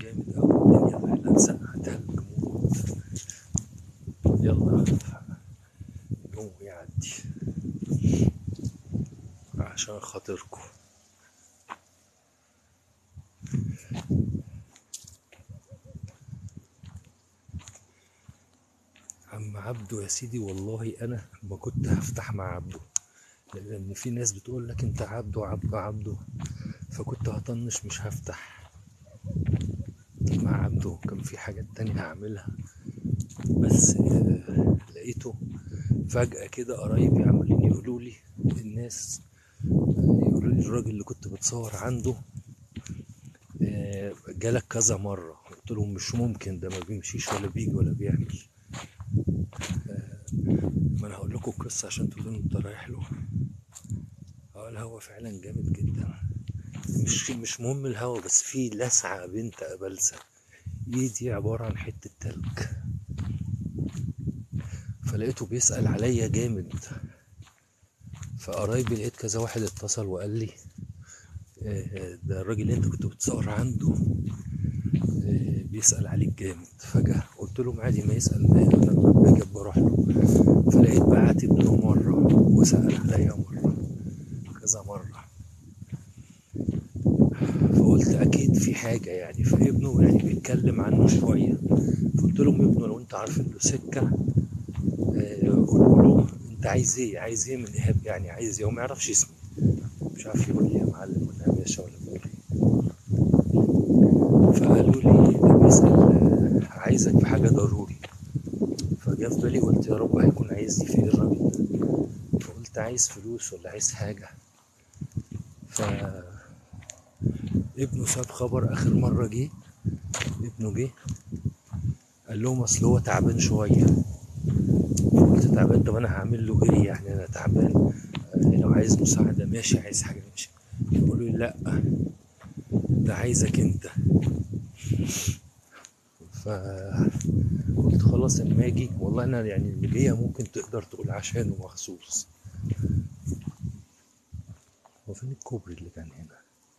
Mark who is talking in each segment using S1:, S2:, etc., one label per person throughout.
S1: جامد أوي الدنيا فعلا ساقعة تلج موت يلا اليوم يعدي عشان خاطركم عم عبده يا سيدي والله انا ما كنت هفتح مع عبده لان في ناس بتقول لك انت عبده عبده عبده فكنت هطنش مش هفتح مع عبده كان في حاجات تانية هعملها بس آه، لقيته فجأة كده قرايبي عمالين يقولوا لي الناس آه، يقولوا لي الراجل اللي كنت بتصور عنده آه، جالك كذا مرة قلت لهم مش ممكن ده ما بيمشيش ولا بيجي ولا بيعمل ما انا هقول لكم قصة عشان تقولوا انت رايح له اه الهوا فعلا جامد جدا مش مش مهم الهوا بس في لسعة بنت قبلسة ايدي عبارة عن حتة تلج فلقيته بيسأل عليا جامد فقرايبي لقيت كذا واحد اتصل وقال لي آه، ده الراجل اللي انت كنت بتصور عنده آه، بيسأل عليك جامد فجأة قلت لهم عادي ما يسأل ما انا باجي بروح له فلقيت بعت ابنه مرة وسأل عليا مرة كذا مرة فقلت أكيد في حاجة يعني فابنه يعني بيتكلم عنه شوية فقلت لهم ابنه لو أنت عارفين له سكة آه، قولوا له أنت عايز إيه عايز إيه من إيهاب يعني عايز إيه هو ما يعرفش اسمي مش عارف يقول لي يا معلم ولا يا باشا ولا بيقول إيه فقالوا لي ده بيسأل آه، عايزك في حاجة ضروري فجاء في بالي قلت يا رب هيكون عايزني في ايه الراجل ده فقلت عايز فلوس ولا عايز حاجة ف ابنه ساب خبر اخر مرة جه ابنه جه قال لهم اصل هو تعبان شوية فقلت تعبان طب انا هعمل له ايه يعني انا تعبان آه، لو عايز مساعدة ماشي عايز حاجة ماشي يقولوا لي لا ده عايزك انت فقلت خلاص اما اجي والله انا يعني اللي جايه ممكن تقدر تقول عشانه مخصوص هو فين الكوبري اللي كان هنا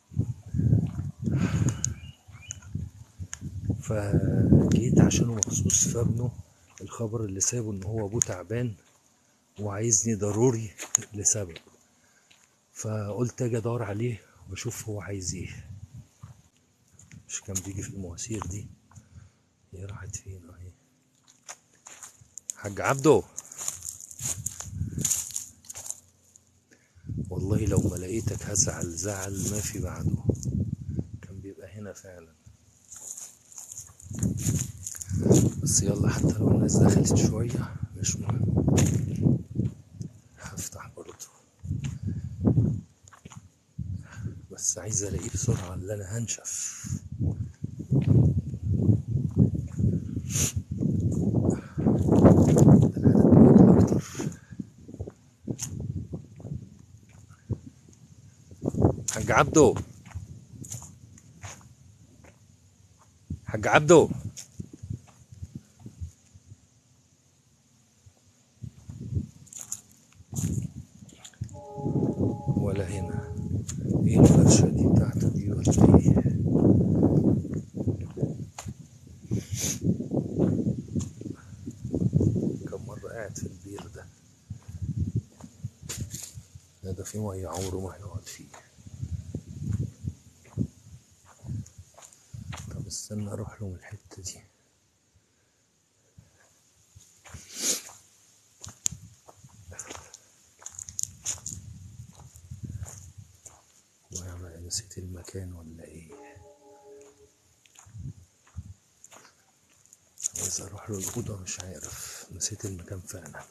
S1: فجيت عشانه مخصوص فابنه الخبر اللي سابه ان هو ابوه تعبان وعايزني ضروري لسبب فقلت اجي ادور عليه واشوف هو عايز ايه مش كان بيجي في المواسير دي هي راحت فين اهي حاج عبده والله لو ما لقيتك هزعل زعل ما في بعده كان بيبقى هنا فعلا بس يلا حتى لو الناس دخلت شوية مش مهم هفتح برضه بس عايز الاقيه بسرعة اللي انا هنشف ده العدد بيقل اكتر حاج عبده حاج عبده ولا هنا ايه الفرشة دي بتاعته دي ولا ايه كم مرة قاعد في البير ده لا ده في مية عمره ما هيقعد فيه طب استنى اروح له من الحتة دي وانا نسيت المكان ولا ايه عايز اروح له الأوضة مش عارف نسيت المكان فعلا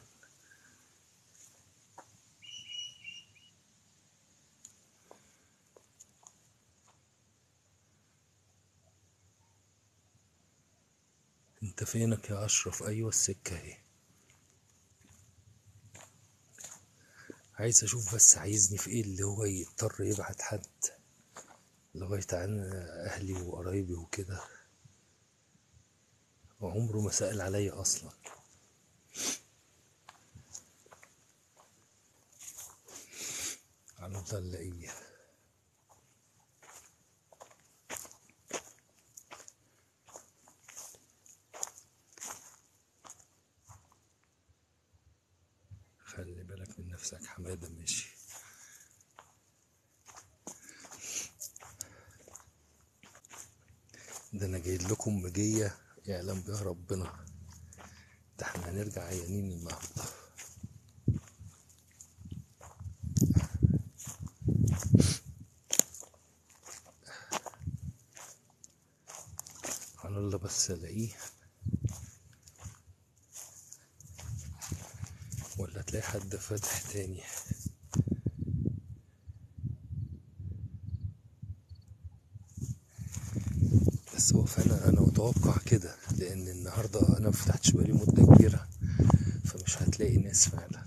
S1: انت فينك يا اشرف ايوه السكة اهي عايز اشوف بس عايزني في ايه اللي هو يضطر يبعت حد لغاية عن اهلي وقرايبي وكده وعمره ما سأل عليا اصلا هنفضل نلاقيه نفسك حمادة ماشي ده انا جاي لكم مجية يعلم بها ربنا ده احنا هنرجع عيانين النهارده على الله بس الاقيه ولا تلاقي حد فاتح تاني بس هو فانا انا متوقع كده لان النهارده انا مفتحتش بقالي مده كبيره فمش هتلاقي ناس فعلا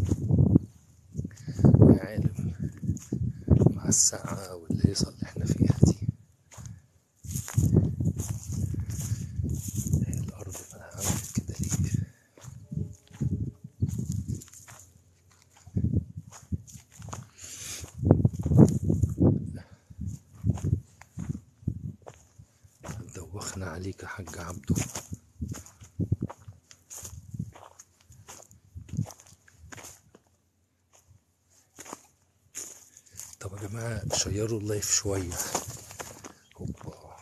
S1: يا عالم مع الساعة والهيصة اللي احنا فيها دي هي الأرض بقى عملت كده ليه دوخنا عليك يا حاج عبده طب يا جماعة شيروا اللايف شوية هوبا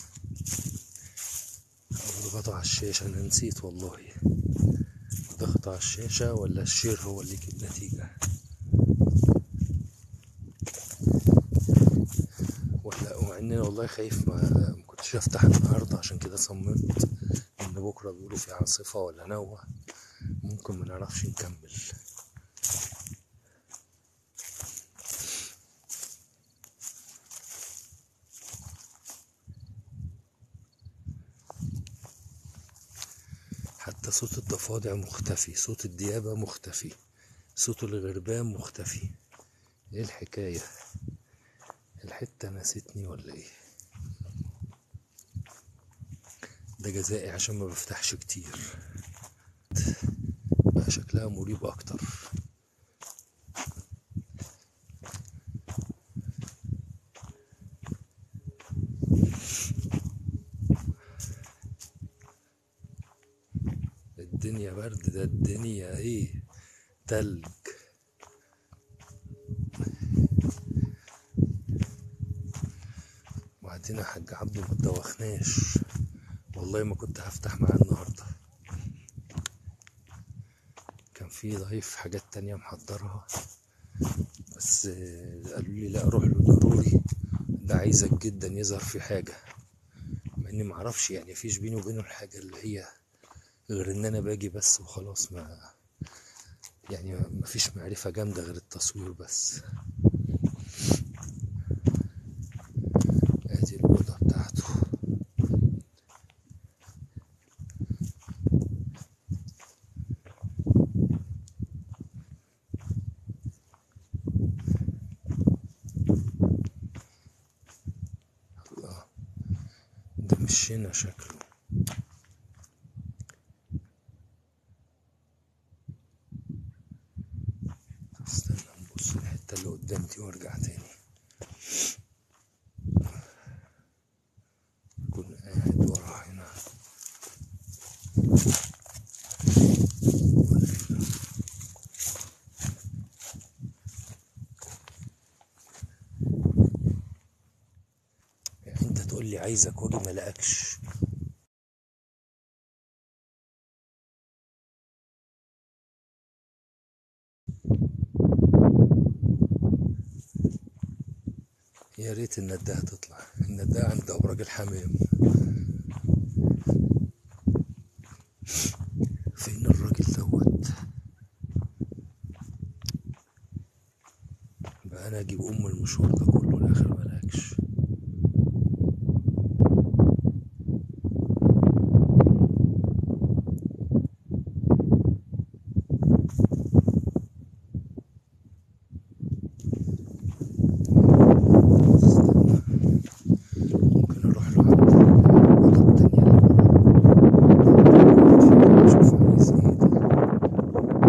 S1: اضغطوا على الشاشة أنا نسيت والله ضغط على الشاشة ولا الشير هو اللي يجيب نتيجة ولا ومع إن أنا والله خايف ما ما كنتش أفتح النهاردة عشان كده صممت إن بكرة بيقولوا في عاصفة ولا نوة ممكن ما نعرفش نكمل حتى صوت الضفادع مختفي صوت الديابة مختفي صوت الغربان مختفي ايه الحكاية الحتة نسيتني ولا ايه ده جزائي عشان ما بفتحش كتير بقى شكلها مريب اكتر الدنيا برد ده الدنيا ايه تلج وبعدين يا حاج عبده ما تدوخناش والله ما كنت هفتح معاه النهارده كان في لايف حاجات تانية محضرها بس آه، قالوا لي لا روح له ضروري ده عايزك جدا يظهر في حاجة مع اني معرفش يعني مفيش بيني وبينه الحاجة اللي هي غير ان انا باجي بس وخلاص ما يعني مفيش معرفة جامدة غير التصوير بس ادي الأوضة بتاعته الله ده مش هنا شكله استنى نبص الحتة اللي قدام دي وارجع تاني أكون قاعد ورا هنا ولا هنا يعني انت تقول لي عايزك واجي ما الاقيكش يا ريت النداهة تطلع النداهة عند أبراج الحمام فين الراجل دوت بقى أنا أجيب أم المشوار ده كله الآخر ملاكش استنى ممكن أروح له عند الأوضة التانية اللي برا أشوف عايز إيه ده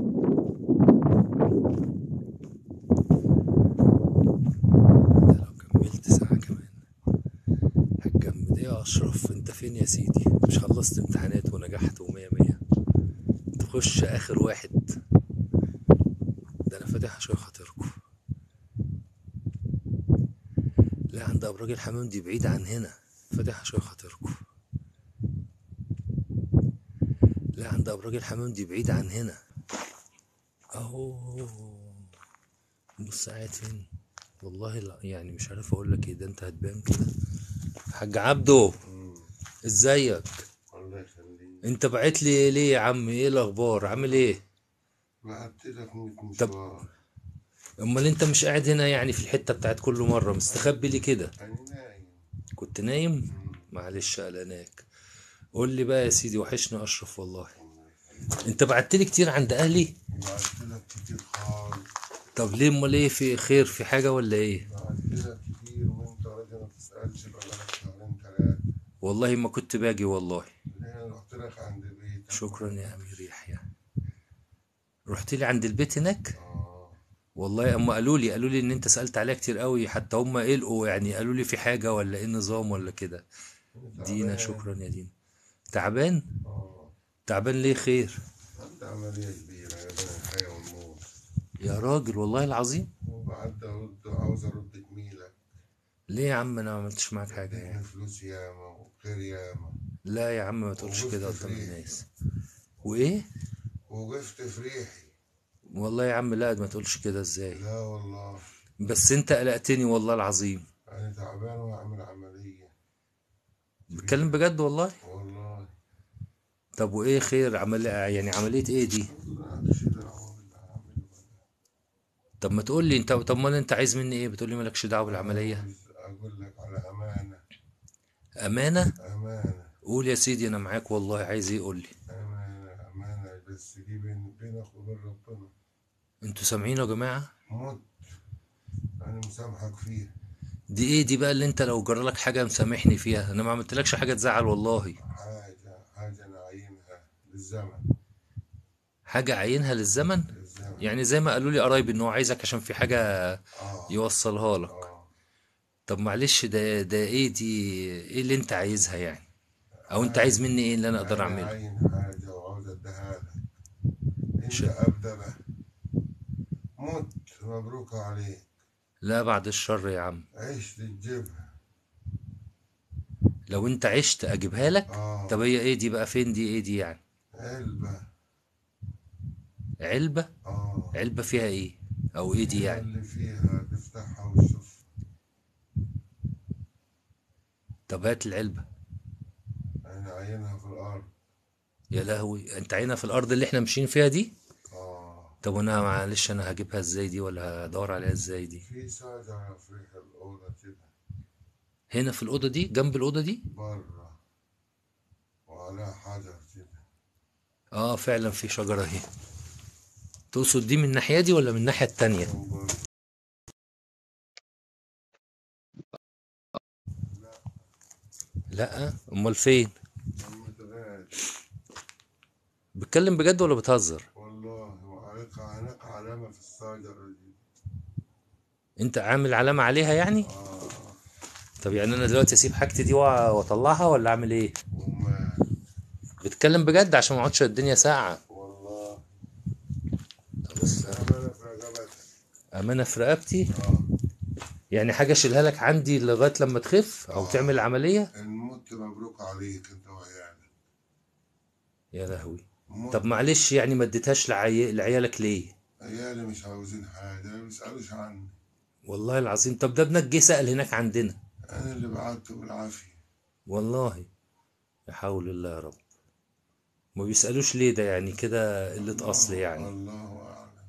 S1: ده لو كملت ساعة كمان هتجمد ايه يا أشرف انت فين يا سيدي مش خلصت امتحانات ونجحت ومية مية تخش آخر واحد فاتح عشان خاطركم لا عند ابراج الحمام دي بعيدة عن هنا فاتح عشان خاطركم لا عند ابراج الحمام دي بعيدة عن هنا اهو بص قاعد فين والله لا يعني مش عارف اقول لك ايه ده انت هتبان كده حاج عبده ازيك
S2: الله يخليك
S1: انت بعت لي ليه يا عم ايه الاخبار عامل ايه
S2: بعت لك 100
S1: طب-
S2: مشوار
S1: امال انت مش قاعد هنا يعني في الحته بتاعت كل مره مستخبي ليه كده
S2: انا نايم
S1: كنت نايم معلش قلقناك قول لي بقى يا سيدي وحشني اشرف والله انت بعت لي كتير عند اهلي
S2: بعت لك كتير خالص
S1: طب ليه امال ايه في خير في حاجه ولا ايه
S2: بعت لك كتير وانت راجل ما تسالش بقالك شهرين ثلاثه
S1: والله ما كنت باجي والله
S2: ليه رحت لك عند بيتك
S1: شكرا يا امير يحيى رحت لي عند البيت هناك
S2: اه
S1: والله اما قالوا لي قالوا لي ان انت سالت عليها كتير قوي حتى هم قلقوا يعني قالوا لي في حاجه ولا ايه النظام ولا كده دينا
S2: تعبان.
S1: شكرا يا دينا تعبان
S2: اه
S1: تعبان ليه خير
S2: عندي عمليه كبيره يا بين الحياه والموت
S1: يا راجل والله العظيم
S2: وبعد ارد عاوز ارد جميلك
S1: ليه يا عم انا ما عملتش معاك حاجه يعني
S2: اديتني فلوس ياما وخير ياما
S1: لا يا عم ما تقولش
S2: وقفت
S1: كده قدام
S2: فريق.
S1: الناس وايه
S2: وقفت في ريحي
S1: والله يا عم لا ما تقولش كده ازاي
S2: لا والله
S1: بس انت قلقتني والله العظيم
S2: انا تعبان واعمل عمليه
S1: بتكلم بجد والله
S2: والله
S1: طب وايه خير عمل يعني عمليه ايه دي
S2: معلش ده هو اللي هعمله بقى.
S1: طب ما تقول لي انت طب ما انت عايز مني ايه بتقول لي مالكش دعوه بالعمليه
S2: عاوز اقول لك على امانه
S1: امانه
S2: امانه
S1: قول يا سيدي انا معاك والله عايز ايه قول لي
S2: امانه امانه بس دي بين بينك وبين ربنا
S1: انتوا سامعين يا جماعه
S2: مت انا مسامحك فيها
S1: دي ايه دي بقى اللي انت لو جرى لك حاجه مسامحني فيها انا ما عملتلكش حاجه تزعل والله
S2: حاجه حاجه نعينها للزمن
S1: حاجه عينها للزمن
S2: للزمن
S1: يعني زي ما قالوا لي قرايبي ان هو عايزك عشان في حاجه
S2: اه
S1: يوصلها لك
S2: اه
S1: طب معلش ده ده ايه دي ايه اللي انت عايزها يعني او انت عايز مني ايه اللي انا اقدر
S2: أنا
S1: اعمله
S2: عاين حاجه وعاوز اديها لك انت
S1: ش-
S2: ابدا بقى مت مبروك عليك
S1: لا بعد الشر يا عم
S2: عشت تجيبها
S1: لو انت عشت اجيبها لك
S2: اه
S1: طب هي ايه دي بقى فين دي ايه دي يعني
S2: علبه
S1: علبة
S2: اه
S1: علبة فيها ايه او ايه دي يعني
S2: اللي فيها تفتحها وتشوف
S1: طب هات العلبة
S2: انا عاينها في الارض
S1: يا لهوي انت عينها في الارض اللي احنا ماشيين فيها دي
S2: اه
S1: طب وانا معلش انا هجيبها ازاي دي ولا هدور عليها ازاي دي
S2: في شجره في الاوضه كده
S1: هنا في الاوضة دي جنب الاوضة دي
S2: بره وعليها حجر كده
S1: اه فعلا في شجرة اهي تقصد دي من الناحية دي ولا من الناحية التانية
S2: من بره
S1: لا امال فين
S2: لما تغاد
S1: بتكلم بجد ولا بتهزر
S2: والله وعليك هناك علامه في الشجره دي
S1: انت عامل علامة عليها يعني
S2: اه
S1: طب يعني انا دلوقتي اسيب حاجتي دي وأ- واطلعها ولا اعمل ايه
S2: وما
S1: بتكلم بجد عشان ما اقعدش الدنيا ساعة
S2: والله
S1: طب بس
S2: امانه في رقبتك
S1: امانة في رقبتي
S2: اه
S1: يعني حاجة اشيلها لك عندي لغاية لما تخف او
S2: آه.
S1: تعمل عملية
S2: الموت مبروك عليك انت وعيالك
S1: يا لهوي
S2: موت
S1: طب معلش يعني ما اديتهاش لعي... لعيالك ليه
S2: عيالي مش عاوزين حاجه ما بيسالوش عني
S1: والله العظيم طب ده ابنك جه سأل هناك عندنا
S2: انا اللي بعته بالعافيه
S1: والله لا حول الله يا رب ما بيسألوش ليه ده يعني كده قلة أصل يعني
S2: الله اعلم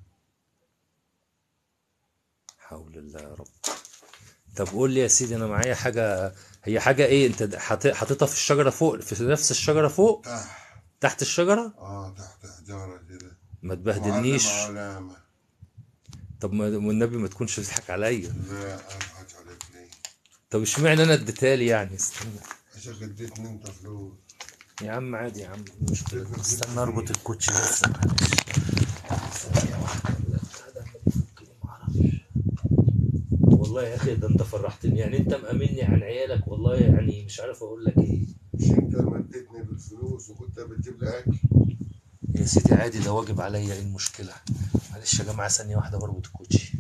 S1: حول الله يا رب طب قول لي يا سيدي أنا معايا حاجة هي حاجة إيه أنت حاطط- حاططها في الشجرة فوق في نفس الشجرة فوق
S2: تحت
S1: تحت الشجرة
S2: اه تحت حجاره كده
S1: ما تبهدلنيش
S2: وعلم علامه
S1: طب ما والنبي ما تكونش بتضحك عليا
S2: لا اضحك عليك ليه
S1: طب اشمعنى أنا اديتها لي يعني استنى
S2: عشان اديتني انت فلوس
S1: يا عم عادي يا عم مش مشكلة استنى اربط الكوتشي بس معلش ثانية واحدة. لا، بتاع ده ممكن معرفش. والله يا اخي ده انت فرحتني يعني انت مأمني عن عيالك والله يعني مش عارف اقول لك ايه
S2: مش انت ما اديتني بالفلوس وكنت بتجيب لي اكل
S1: يا سيدي عادي ده واجب عليا ايه المشكلة معلش يا جماعة ثانية واحدة بربط الكوتشي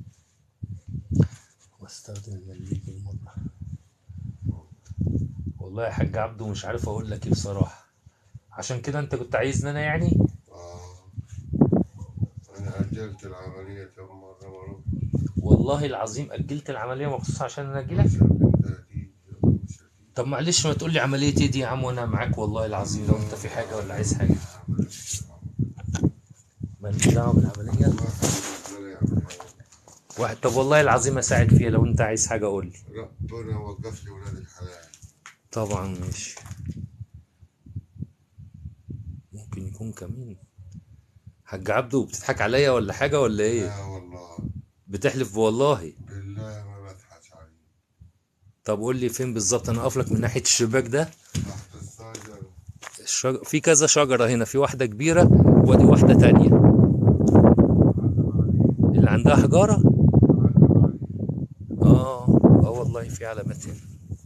S1: واستخدم المنديل بالمرة والله يا حاج عبده مش عارف اقول لك ايه بصراحة عشان كده انت كنت عايزني انا يعني
S2: آه أنا أجلت العملية كم مرة مرة
S1: والله العظيم اجلت العملية مخصوص عشان انا اجيلك
S2: مش عارف أنت هتيجي ولا مش هتيجي.
S1: طب معلش ما تقول لي عملية ايه دي يا عم وانا معاك والله العظيم لو انت في حاجة ولا عايز حاجة ماليش دعوة بالعملية واحد طب والله العظيم اساعد فيها لو انت عايز حاجة قول لي
S2: ربنا وقف لي ولاد الحلال
S1: طبعا ماشي ممكن يكون كمين حاج عبده بتضحك عليا ولا حاجة ولا ايه
S2: لا والله
S1: بتحلف والله
S2: بالله ما بضحك عليك
S1: طب قول لي فين بالظبط انا اقف لك من ناحية الشباك ده
S2: تحت الشجر
S1: الشجر... في كذا شجرة هنا في واحدة كبيرة ودي واحدة تانية اللي عندها حجارة اه اه والله في علامات هنا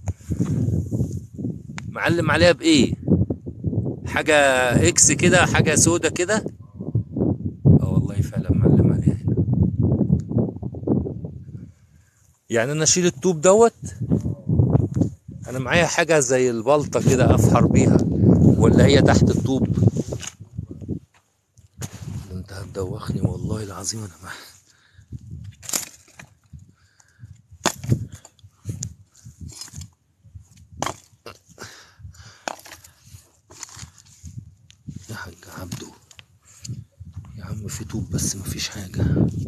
S1: معلم عليها بايه حاجة اكس كده حاجة سودة كده اه والله فعلا معلم عليها هنا يعني انا اشيل الطوب دوت انا معايا حاجة زي البلطة كده افحر بيها ولا هي تحت الطوب ده انت هتدوخني والله العظيم انا معاك يا حاج عبده يا عم في طوب بس مفيش حاجة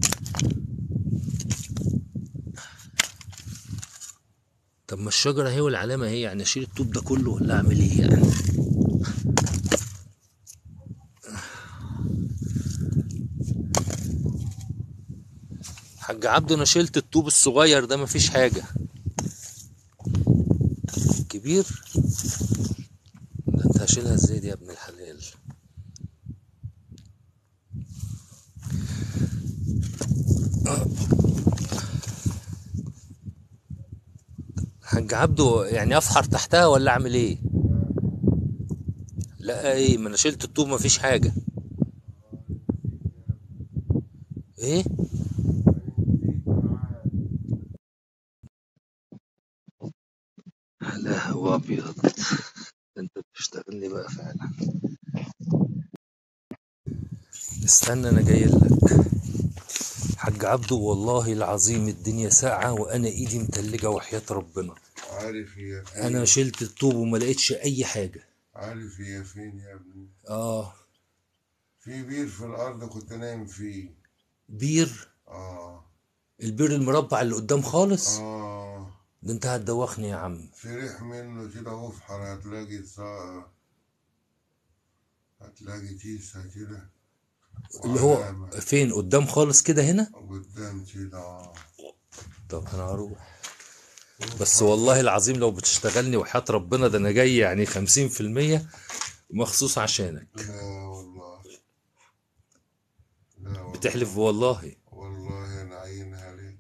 S1: طب ما الشجرة هي والعلامة هي يعني اشيل الطوب ده كله ولا اعمل ايه يعني حاج عبده انا شلت الطوب الصغير ده مفيش حاجة كبير ده انت هشيلها ازاي دي يا ابن الحلال حاج عبده يعني افحر تحتها ولا اعمل ايه لا ايه ما انا شلت الطوب مفيش حاجة ايه لا هو ابيض انت بتشتغلني بقى فعلا استنى انا جاي لك حاج عبده والله العظيم الدنيا ساقعة وانا ايدي متلجة وحياة ربنا
S2: عارف هي فين
S1: انا شلت الطوب وما لقيتش اي حاجة
S2: عارف هي فين يا ابني
S1: اه
S2: في بير في الأرض كنت نايم فيه
S1: بير
S2: آه
S1: البير المربع اللي قدام خالص
S2: آه
S1: ده انت هتدوخني يا عم
S2: في ريح منه كده وافحر هتلاقي صا... هتلاقي كيسة كده
S1: اللي هو
S2: وعلامة
S1: فين قدام خالص كده هنا
S2: قدام كده آه.
S1: طب انا هروح بس والله العظيم لو بتشتغلني وحياة ربنا ده انا جاي يعني خمسين في المية مخصوص عشانك
S2: لا والله لا والله
S1: بتحلف والله
S2: والله أنا عينها لك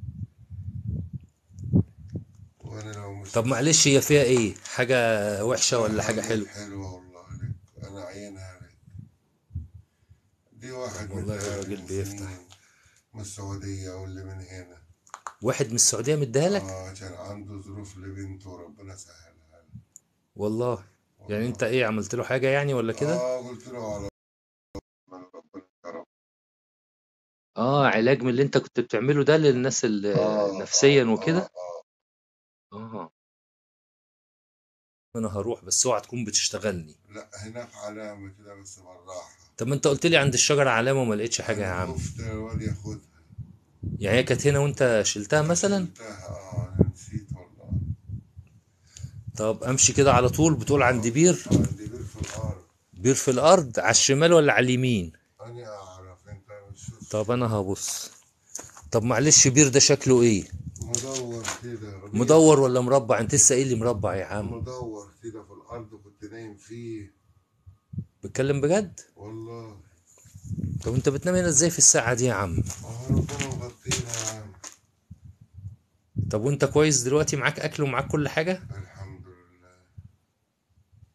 S2: وأنا لو مش
S1: طب معلش هي فيها ايه حاجة وحشة ولا حاجة حلوة
S2: حلوة والله لك أنا عينها لك دي واحد
S1: والله
S2: مديها
S1: الراجل
S2: من
S1: بيفتح.
S2: سنين من السعودية واللي من هنا
S1: واحد من السعودية مديها لك
S2: آه كان عنده ظروف لبنته وربنا سهلها له
S1: والله يعني انت ايه عملت له حاجة يعني ولا كده
S2: اه قلت له على ربنا كرم
S1: اه علاج من اللي انت كنت بتعمله ده للناس اللي
S2: آه،
S1: نفسيا
S2: آه،
S1: وكده
S2: آه، آه.
S1: اه انا هروح بس اوعى تكون بتشتغلني
S2: لا هناك علامة كده بس بالراحة
S1: طب ما انت قلت لي عند الشجرة علامة وما لقيتش حاجة يا
S2: أنا
S1: عم
S2: خفت الواد ياخدها
S1: يعني هي كانت هنا وانت شلتها مثلا
S2: شلتها اه أنا نسيت والله
S1: طب امشي كده على طول بتقول عند بير
S2: عندي بير في الأرض
S1: بير في الارض على الشمال ولا على اليمين
S2: أنا أعرف أنت بتشوف
S1: طب انا هبص طب معلش بير ده شكله ايه
S2: مدور كده ربيع.
S1: مدور ولا مربع انت لسه قايل لي مربع يا عم
S2: مدور كده في الأرض كنت نايم فيه
S1: بتكلم بجد
S2: والله
S1: طب انت بتنام هنا ازاي في الساعة دي يا عم
S2: اه ربنا مغطينا يا عم
S1: طب وانت كويس دلوقتي معاك اكل ومعاك كل حاجة
S2: الحمد لله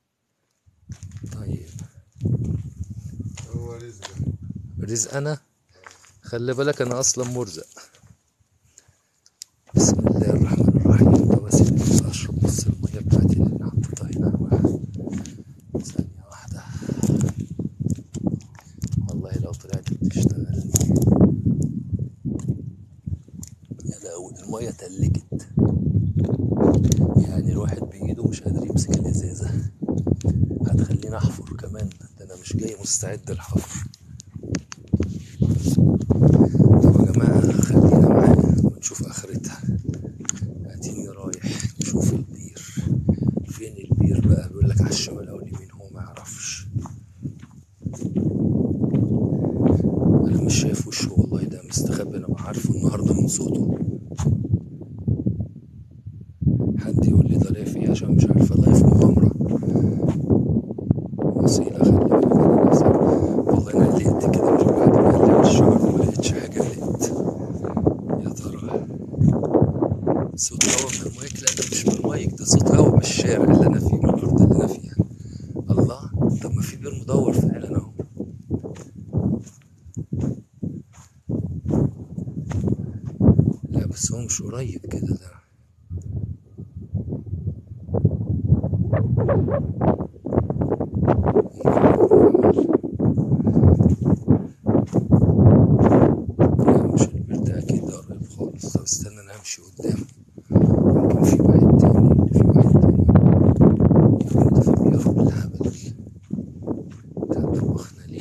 S1: طيب
S2: هو رزقك
S1: رزق انا خلي بالك انا اصلا مرزق بسم الله الرحمن الرحيم طب اسيب اشرب بص الميه بتاعتي اللي انا حطيتها هنا ثانيه واحده والله لو طلعت بتشتغل يا لهوي الميه تلجت يعني الواحد بايده مش قادر يمسك الازازه هتخليني احفر كمان ده انا مش جاي مستعد للحفر طب يا جماعه خلينا معايا ونشوف اخرتها اديني رايح نشوف البير فين البير بقى بيقول لك على الشمال او اليمين هو ما يعرفش انا مش شايف وشه والله ده مستخبي انا عارفه النهارده من صوته حد يقول لي ده لايف ايه عشان مش عارفه لايف مغامره وسيله خلي بالك انا نفسي والله انا قلقت كده مش بعد ما قلقت على الشجر ما لقيتش حاجه قلقت يا ترى صوت هوا من المايك لا ده مش من المايك ده صوت هوا من الشارع اللي انا فيه من الارض اللي انا فيها الله طب ما في بير مدور فعلا اهو لا بس هو مش قريب كده ده لا مش البير ده اكيد ده قريب خالص طب استنى انا همشي قدام يمكن في واحد تاني في واحد تاني يكون ده في بير بالهبل ده دوخنا ليه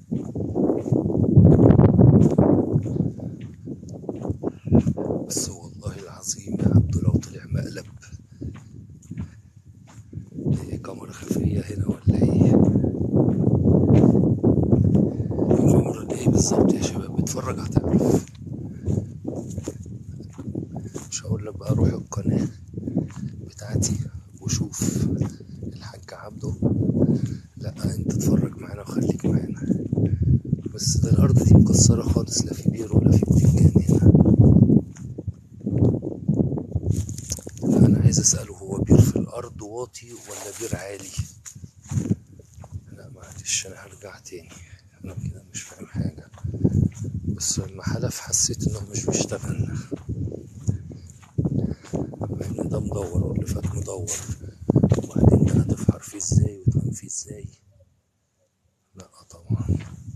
S1: بس والله العظيم يا عبدو لو طلع مقلب ايه كاميرا خفية هنا ولا ايه الكاميرا دي ايه بالظبط يا شباب اتفرج هتعرف مش هقول لك بقى روح القناة بتاعتي وشوف الحاج عبده لا انت اتفرج معانا وخليك معانا بس ده الارض دي مكسرة خالص لا في بير ولا في بتنجان هنا لا انا عايز اسأله هو بير في الارض واطي ولا بير عالي لا معلش انا هرجع تاني انا كده مش فاهم حاجة بس لما حلف حسيت انه مش بيشتغل مع ان ده مدور واللي فات مدور وبعدين ده هتفحر فيه ازاي وتنام فيه ازاي لا طبعا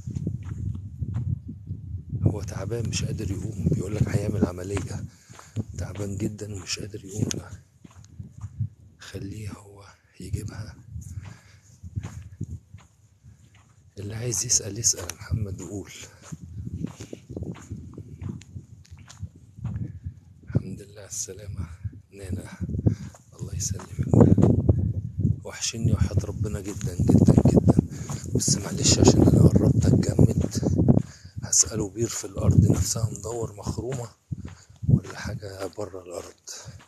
S1: هو تعبان مش قادر يقوم بيقول لك هيعمل عملية تعبان جدا ومش قادر يقوم لا خليه هو يجيبها اللي عايز يسأل يسأل يا محمد وقول الحمد لله على السلامة نانا الله يسلمك وحشني وحياة ربنا جدا جدا جدا بس معلش عشان انا قربت اتجمد هسأله بير في الأرض نفسها مدور مخرومة ولا حاجة برا الأرض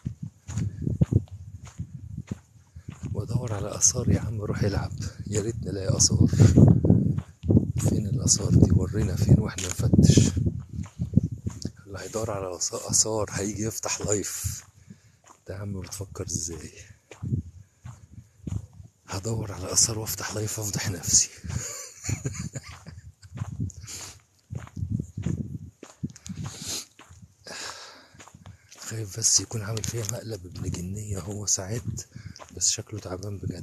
S1: وادور على آثار يا عم روح العب يا ريت نلاقي آثار فين الآثار دي ورينا فين واحنا نفتش اللي هيدور على آث- آثار هيجي يفتح لايف ده يا عم بتفكر ازاي هدور على آثار وافتح لايف افضح نفسي خايف بس يكون عامل فيها مقلب ابن جنية هو ساعات بس شكله تعبان بجد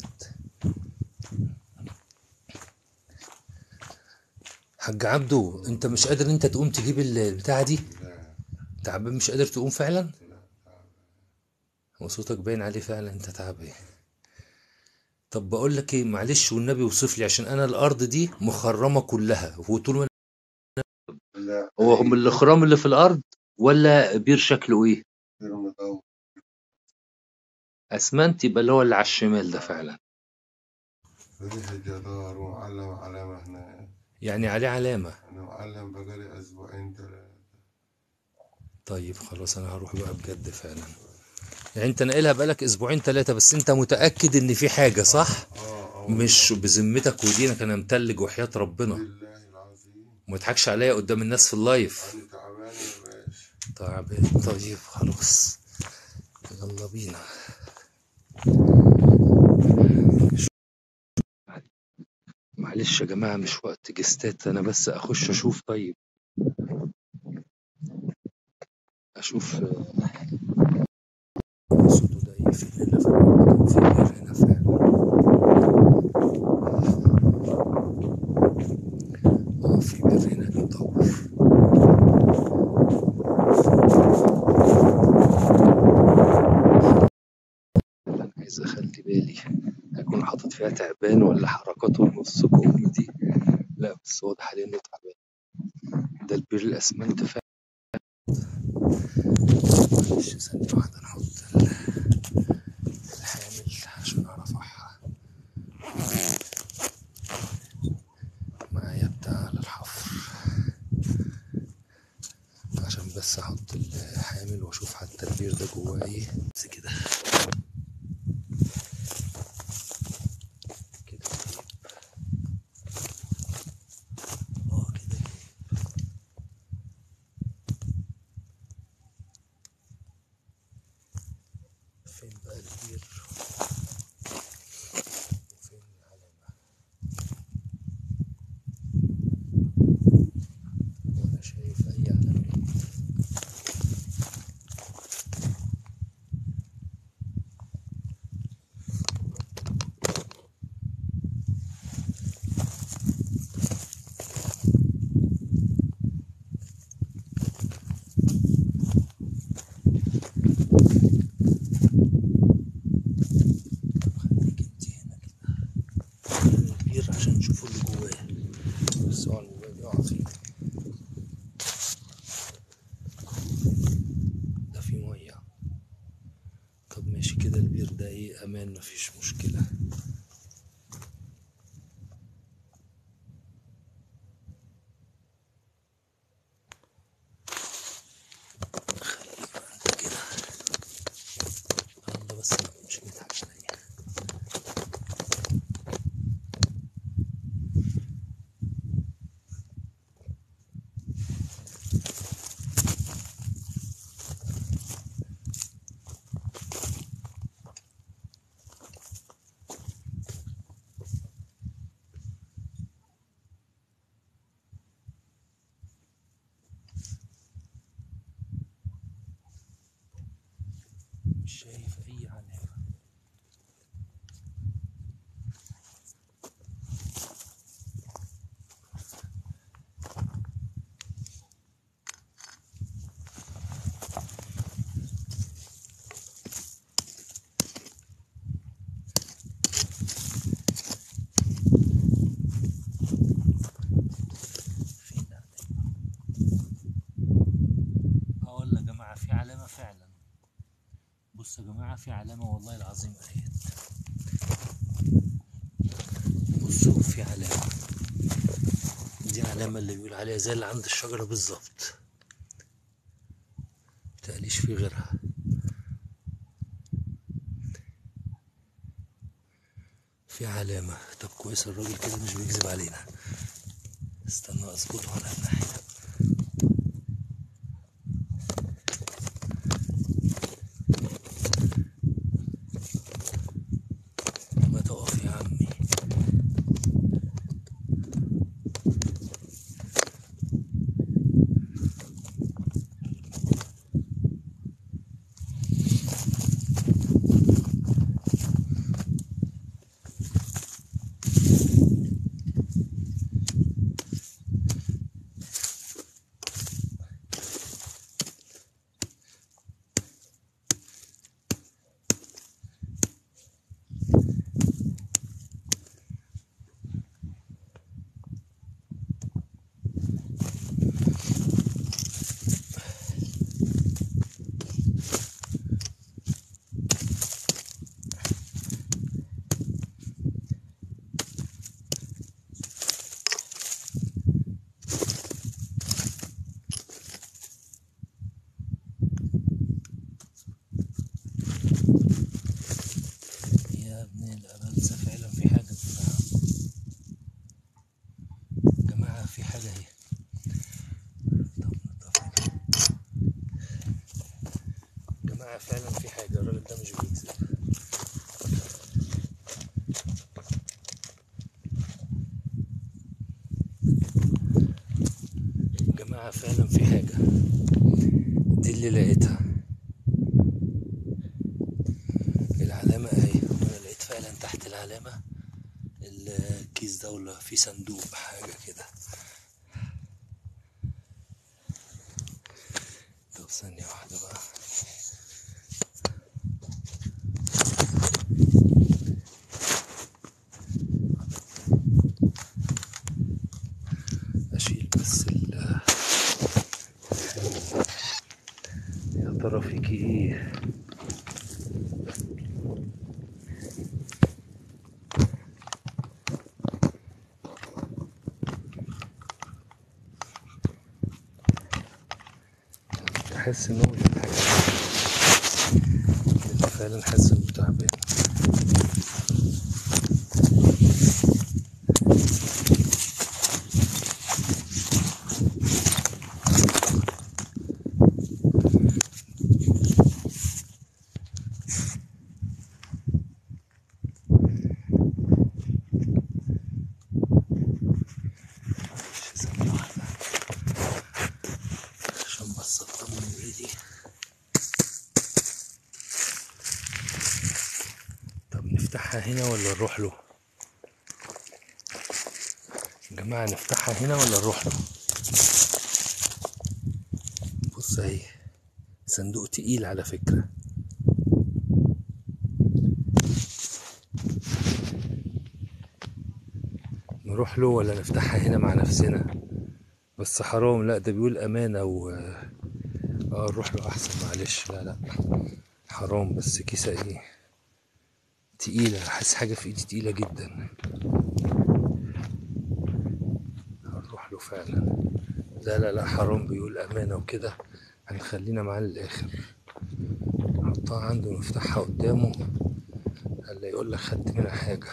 S1: حاج عبدو انت مش قادر انت تقوم تجيب البتاعة دي
S2: لا
S1: تعبان مش قادر تقوم فعلا
S2: لا
S1: هو صوتك باين عليه فعلا انت تعبان طب بقول لك ايه معلش والنبي وصف لي عشان انا الارض دي مخرمه كلها وطول ما
S2: لا
S1: هو هم الاخرام اللي في الارض ولا بير شكله ايه
S2: غير مدور
S1: اسمنت يبقى اللي هو اللي على الشمال ده فعلا
S2: ريح جدار ومعلم علامة هنا
S1: يعني عليه علامه
S2: أنا معلم بقالي أسبوعين ثلاثة
S1: طيب خلاص انا هروح بقى بجد فعلا يعني انت ناقلها بقالك اسبوعين ثلاثه بس انت متاكد ان في حاجه صح
S2: آه آه
S1: مش بذمتك ودينك انا متلج وحياه ربنا
S2: بالله العظيم
S1: وما تضحكش عليا قدام الناس في اللايف
S2: أنا تعبان يا باشا
S1: تعبان طيب خلاص يلا بينا مش- معلش يا جماعة مش وقت جستات أنا بس أخش أشوف طيب اشوف آه، صوته ده يقفل هنا في الارض كان في بير هنا فعلا اه في بير هنا بيدور انا عايز اخلي بالي اكون حاطط فيها تعبان ولا حركاته نص كم دي لا بس واضح عليه انه تعبان ده البير الاسمنت فعلا معلش ثانية واحدة نحط ال- الحامل عشان ارفعها معايا بتاع للحفر عشان بس احط الحامل واشوف حتى البير ده جواه ايه بس كده كده اه كده فين بقى البير وفين العلامة ولا شايف أي علامة خليك انت هنا كده البير عشان نشوفوا اللي جواه بس هو الموبايل يقع فيه ده فيه مية طب ماشي كده البير ده ايه امان مفيش مشكلة خليك بقى انت كده الله بس ما مش نضحك عليا مش شايف اي علامة فين العلامة اه والله يا جماعة في علامة فعلا بصوا يا جماعة في علامة والله العظيم اهيت بصوا في علامة دي علامة اللي بيقول عليها زي اللي عند الشجرة بالظبط متقليش في غيرها في علامة طب كويس الراجل كده مش بيكذب علينا استنى اظبطه على الناحية ما تقف يا عمي يا ابن الأبلسة فعلا في حاجة يا جماعة جماعة في حاجة اهي طب نضف كده. جماعة فعلا في حاجة الراجل ده مش بيكذب جماعة فعلا في حاجة دي اللي اللي لقيتها العلامة اهي انا لقيت فعلا تحت العلامة الكيس ده ولا في صندوق حاجة كده طب ثانية واحدة بقى اشيل بس ال يا ترى فيكي ايه احس ان هو في حاجه لأن فعلا حاسس انه تعبان معلش ثانية واحدة عشان بس اطمن ايدي طب نفتحها هنا ولا نروح له يا جماعة نفتحها هنا ولا نروح له بص اهي صندوق تقيل على فكرة نروح له ولا نفتحها هنا مع نفسنا بس حرام لا ده بيقول أمانة و اه نروح له أحسن معلش لا لا حرام بس كيسة ايه تقيلة حاسس حاجة في ايدي تقيلة جدا هنروح له فعلا لا لا لا حرام بيقول أمانة وكده هنخلينا معاه للآخر نحطها عنده ونفتحها قدامه هلا يقول لك خدت منها حاجة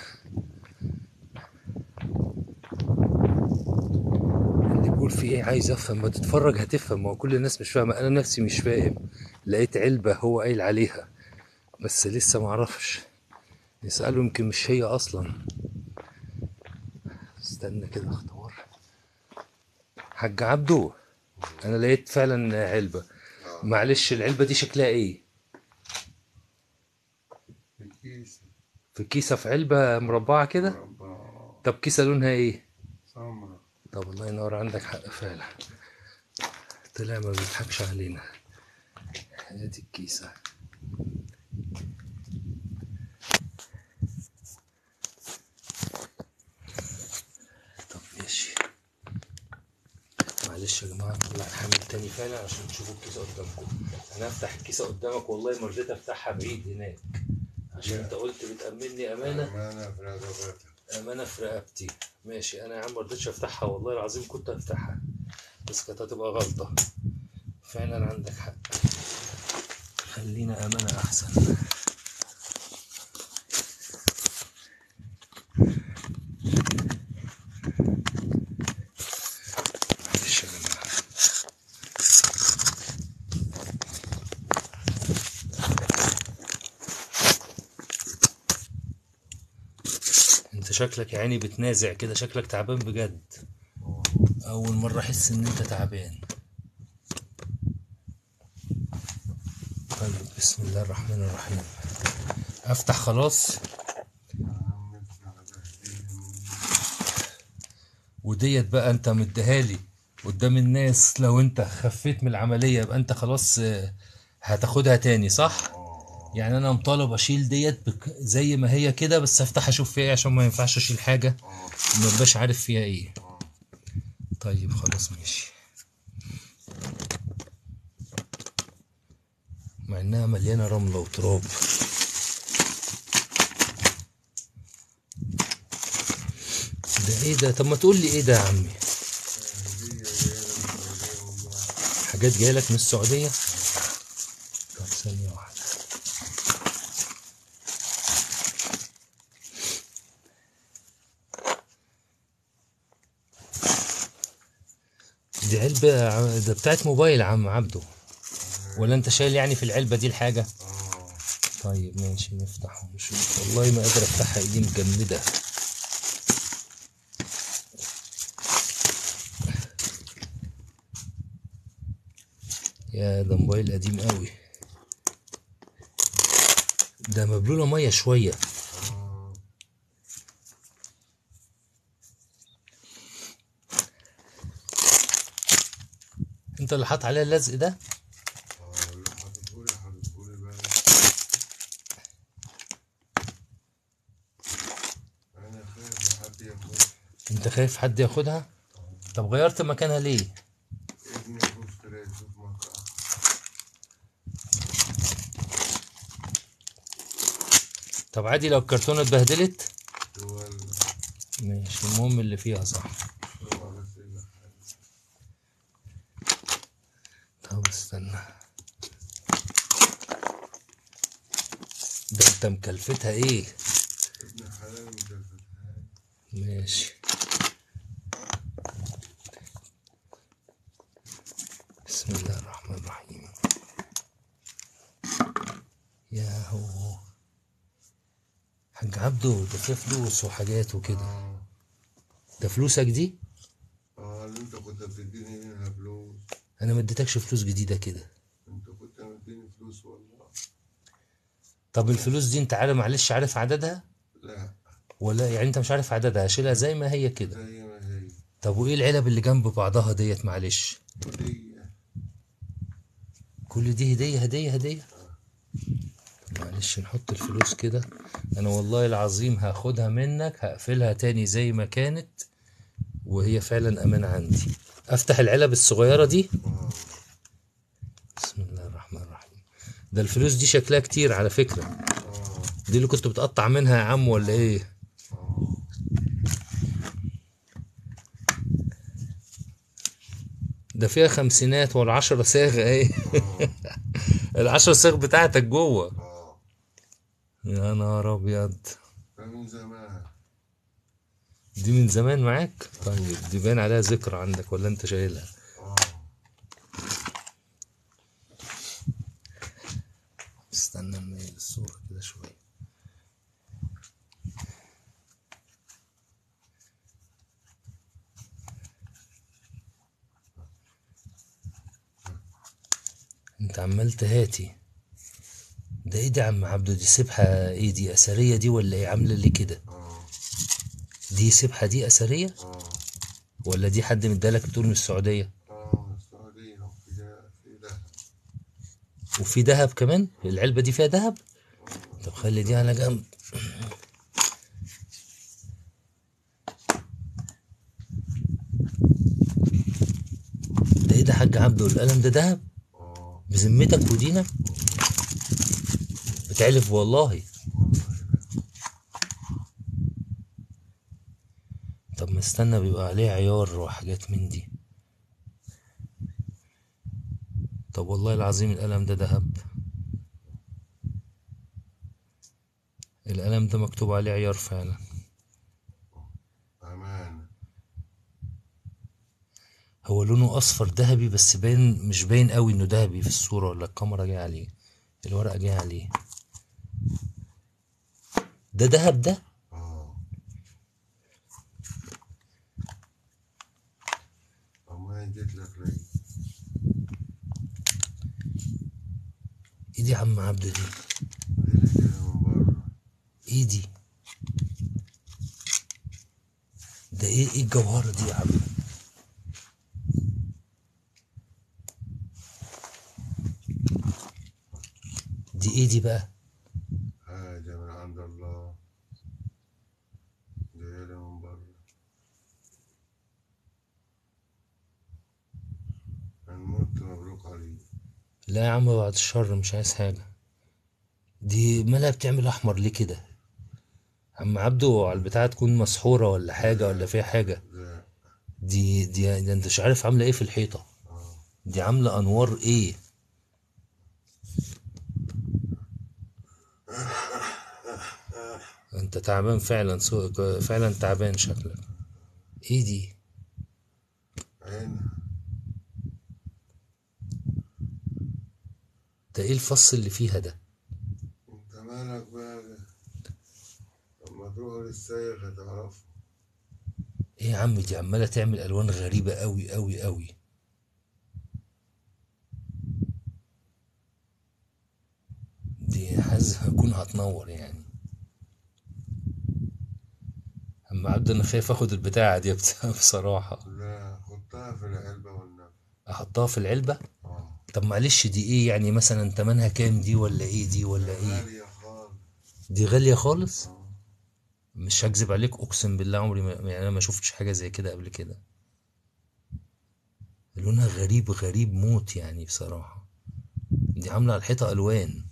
S1: اللي بيقول في ايه عايز افهم ما تتفرج هتفهم ما هو كل الناس مش فاهمه انا نفسي مش فاهم لقيت علبه هو قايل عليها بس لسه معرفش نساله يمكن مش هي اصلا استنى كده اختار حاج عبدو انا لقيت فعلا علبه معلش العلبه دي شكلها ايه
S2: الكيس
S1: في كيسه في علبه مربعه كده
S2: مربع
S1: طب كيسه لونها ايه
S2: سمرة
S1: طب الله ينور عندك حق فعلا طلع ما بيضحكش علينا ادي الكيسة طب ماشي معلش يا جماعة نطلع الحامل تاني فعلا عشان تشوفوا الكيسة قدامكم أنا هفتح الكيسة قدامك والله ما رضيت أفتحها بعيد هناك عشان أنت قلت بتأمني أمانة
S2: أمانة في رقبتك
S1: امانه في رقبتي ماشي انا يا عم مرضتش افتحها والله العظيم كنت افتحها بس كانت هتبقى غلطه فعلا عندك حق خلينا امانه احسن معلش يا جماعه انت شكلك يا عيني بتنازع كده شكلك تعبان بجد اول مره احس ان انت تعبان طيب بسم الله الرحمن الرحيم افتح خلاص وديت بقى انت مديهالي قدام الناس لو انت خفيت من العمليه يبقى انت خلاص آه، هتاخدها تاني صح يعني انا مطالب اشيل ديت بك زي ما هي كده بس افتح اشوف فيها ايه عشان ما ينفعش اشيل حاجه ما بقاش عارف فيها ايه طيب خلاص ماشي مع انها مليانه رمله وتراب ده ايه ده طب ما تقول لي ايه ده يا عمي حاجات جايه لك من السعوديه طب ثانيه واحده دي علبة يا عم- ده بتاعت موبايل يا عم عبده ولا انت شايل يعني في العلبة دي الحاجة طيب ماشي نفتح ونشوف والله ما قادر افتحها ايدي مجمدة يا ده موبايل قديم قوي ده مبلولة مية شوية
S2: اه
S1: انت اللي حاط عليها اللزق ده
S2: اه اللي حاططهولي حاططهولي بقى انا خايف لحد ياخد
S1: انت خايف حد ياخدها طب غيرت مكانها ليه
S2: ابني يخش تلاقي يشوف مطرح
S1: طب عادي لو الكرتونة اتبهدلت
S2: ولا
S1: ماشي المهم اللي فيها صح
S2: هو بس اللي
S1: طب استنى ده انت مكلفتها ايه
S2: ابن حلال مكلفتها
S1: ماشي بسم الله الرحمن الرحيم يا هو حاج عبده ده فيه فلوس وحاجات وكده
S2: اه
S1: ده فلوسك دي
S2: اه اللي انت كنت بتديني منها فلوس
S1: انا ما اديتكش فلوس جديده كده
S2: انت كنت مديني فلوس والله
S1: طب الفلوس دي انت عارف معلش عارف عددها
S2: لا
S1: ولا يعني انت مش عارف عددها هشيلها زي ما هي كده
S2: زي ما هي
S1: طب وايه العلب اللي جنب بعضها ديت معلش
S2: هدية
S1: كل دي هدية هدية هدية معلش نحط الفلوس كده انا والله العظيم هاخدها منك هقفلها تاني زي ما كانت وهي فعلا امان عندي افتح العلب الصغيرة دي
S2: اه
S1: بسم الله الرحمن الرحيم ده الفلوس دي شكلها كتير على فكرة
S2: اه
S1: دي اللي كنت بتقطع منها يا عم ولا ايه
S2: اه
S1: ده فيها خمسينات والعشرة صاغ ايه
S2: اه
S1: العشرة صاغ بتاعتك جوه
S2: اه
S1: يا نهار ابيض
S2: ده من زمان
S1: دي من زمان معاك طيب دي باين عليها ذكرى عندك ولا انت شايلها
S2: اه
S1: استنى نميل الصورة كده شوية انت عمال تهاتي ده ايه ده يا عم عبدو دي سبحة ايه دي اثرية دي ولا ايه عاملة ليه كده
S2: اه
S1: دي سبحة دي اثرية
S2: اه
S1: ولا دي حد مدالك بتقول من السعودية
S2: اه السعودية وفي ده في ده
S1: وفي دهب كمان العلبة دي فيها دهب طب خلي دي على جنب ده ايه ده حاج عبده القلم ده دهب
S2: اه
S1: بذمتك ودينك بتعلف والله طب ما استنى بيبقى عليه عيار وحاجات من دي طب والله العظيم القلم ده دهب القلم ده مكتوب عليه عيار فعلا
S2: أمان
S1: هو لونه اصفر ذهبي بس باين مش باين قوي انه ذهبي في الصورة ولا الكاميرا جاية عليه الورقة جاية عليه ده دهب ده
S2: اه أما اديت لك ليه
S1: ايه دي يا عم عبده دي
S2: دي اللي جاية من بره
S1: ايه دي ده ايه ايه الجوهرة دي يا عم دي ايه دي بقى
S2: حاجة من عند الله جاية لي من بره الموت مبروك عليك
S1: لا يا عم بعد الشر مش عايز حاجة دي مالها بتعمل احمر ليه كده عم عبده على البتاعة تكون مسحورة ولا حاجة ولا فيها حاجة
S2: لا
S1: دي دي, دي انت مش عارف عاملة ايه في الحيطة
S2: اه
S1: دي عاملة انوار ايه انت تعبان فعلا سو... فعلا تعبان شكلك ايه دي
S2: عينها
S1: ده ايه الفص اللي فيها ده
S2: انت مالك بقى لما تروح للسايق هتعرفه
S1: ايه يا عم دي عمالة تعمل الوان غريبة قوي قوي قوي عايز اكون هتنور يعني اما عبد انا خايف اخد البتاعة دي بت- بصراحة
S2: لا حطها في العلبة والنبي
S1: احطها في العلبة
S2: اه
S1: طب معلش دي ايه يعني مثلا تمنها كام دي ولا ايه دي ولا ايه
S2: غالية خالص
S1: دي غالية خالص
S2: اه
S1: مش هكذب عليك اقسم بالله عمري ما يعني انا ما شفتش حاجة زي كده قبل كده لونها غريب غريب موت يعني بصراحة دي عاملة على الحيطة الوان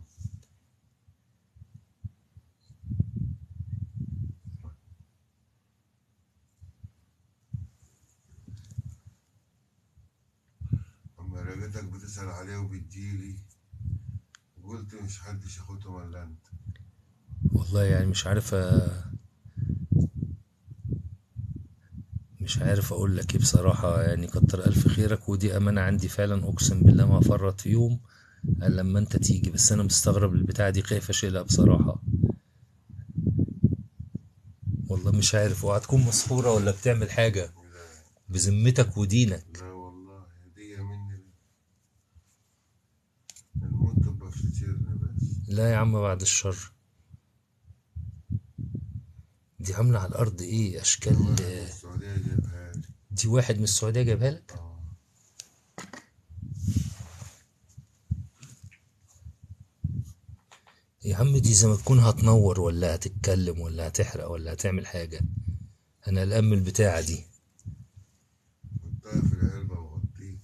S2: اما لقيتك بتسأل عليه وبتجيلي قلت مش حدش ياخدهم الا انت
S1: والله يعني مش عارف أ- مش عارف اقول لك ايه بصراحة يعني كتر الف خيرك ودي امانة عندي فعلا اقسم بالله ما فرط في يوم الا لما انت تيجي بس انا مستغرب البتاعة دي خايف اشيلها بصراحة والله مش عارف اوعى تكون مسحورة ولا بتعمل حاجة
S2: لا
S1: بذمتك ودينك
S2: لا والله هدية مني لك الموت تبقى كتيرني بس
S1: لا يا عم بعد الشر دي عاملة على الارض ايه اشكال
S2: واحد من السعودية جايبها لي
S1: دي واحد من السعودية جايبها لك
S2: اه
S1: يا عم دي زي ما تكون هتنور ولا هتتكلم ولا هتحرق ولا هتعمل حاجة أنا قلقان من البتاعة دي
S2: حطها في العلبة وغطيه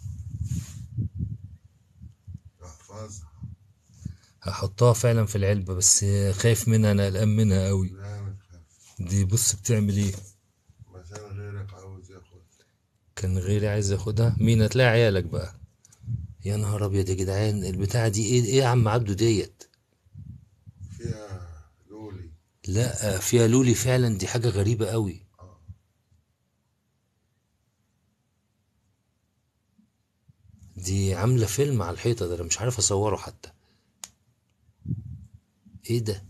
S2: احفظها
S1: هحطها فعلا في العلبة بس خايف منها أنا قلقان منها قوي
S2: لا ما تخافش
S1: دي بص بتعمل إيه
S2: مثلا غيرك عاوز ياخد
S1: كان غيري عايز ياخدها مين هتلاقي عيالك بقى يا نهار أبيض يا جدعان البتاعة دي إيه إيه يا عم عبده ديت
S2: فيها لولي
S1: لا فيها لولي فعلا دي حاجة غريبة قوي
S2: اه
S1: دي عاملة فيلم على الحيطة ده أنا مش عارف أصوره حتى إيه ده